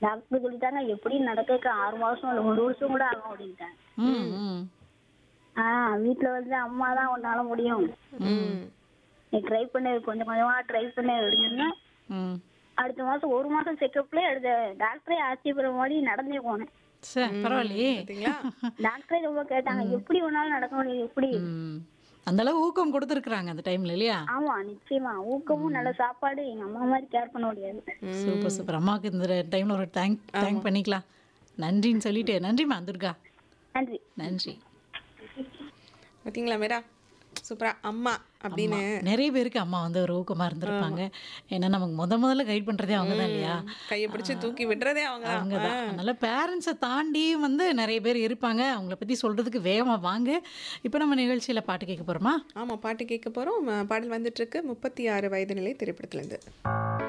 doctor சொல்லிட்டாங்க எப்படி நடக்க ஆறு மாசம் இல்ல ஒரு வருஷம் கூட ஆகும் அப்படின்ட்டாங்க ம் ம் ஆஹ் வீட்டுல வந்து அம்மா தான் உன்னால முடியும் ம் நீ ட்ரை பண்ணு கொஞ்சம் கொஞ்சமா ட்ரை பண்ணு அப்படின்னு ம் அடுத்த மாசம் ஒரு மாசம் செக்கப்ல அடுத்த டாக்டரே ஆச்சரியப்படுற மாதிரி நடந்தே போனேன் சரி பரவாயில்லையே பாத்தீங்களா டாக்டரே ரொம்ப கேட்டாங்க எப்படி ஒன்னாலும் நடக்க முடியும் எப்படி ம் அந்த அளவு ஊக்கம் கொடுத்துருக்குறாங்க அந்த டைம்ல இல்லையா ஆமா நிச்சயமா ஊக்கமும் நல்ல சாப்பாடு எங்க அம்மா மாதிரி கேர் பண்ண முடியாது சூப்பர் சூப்பர் அம்மாவுக்கு இந்த டைம்ல ஒரு தேங்க் தேங்க் பண்ணிக்கலாம் நன்றின்னு சொல்லிட்டு நன்றிம்மா துர்கா நன்றி நன்றி பாத்தீங்களா மேடா சூப்பரா அம்மா அப்படின்னு நிறைய பேருக்கு அம்மா வந்து ஒரு ஊக்கமா இருந்திருப்பாங்க ஏன்னா நமக்கு முத முதல்ல கைட் பண்றதே அவங்க தான் இல்லையா கையை பிடிச்சு தூக்கி விடுறதே அவங்க அவங்க தான் அதனால பேரண்ட்ஸை தாண்டியும் வந்து நிறைய பேர் இருப்பாங்க அவங்கள பத்தி சொல்றதுக்கு வேகமா வாங்க இப்போ நம்ம நிகழ்ச்சியில பாட்டு கேட்க போறோமா ஆமா பாட்டு கேட்க போறோம் ம, பாடல் வந்துட்டு இருக்கு முப்பத்தி ஆறு வயது நிலை திரைப்படத்துல இருந்து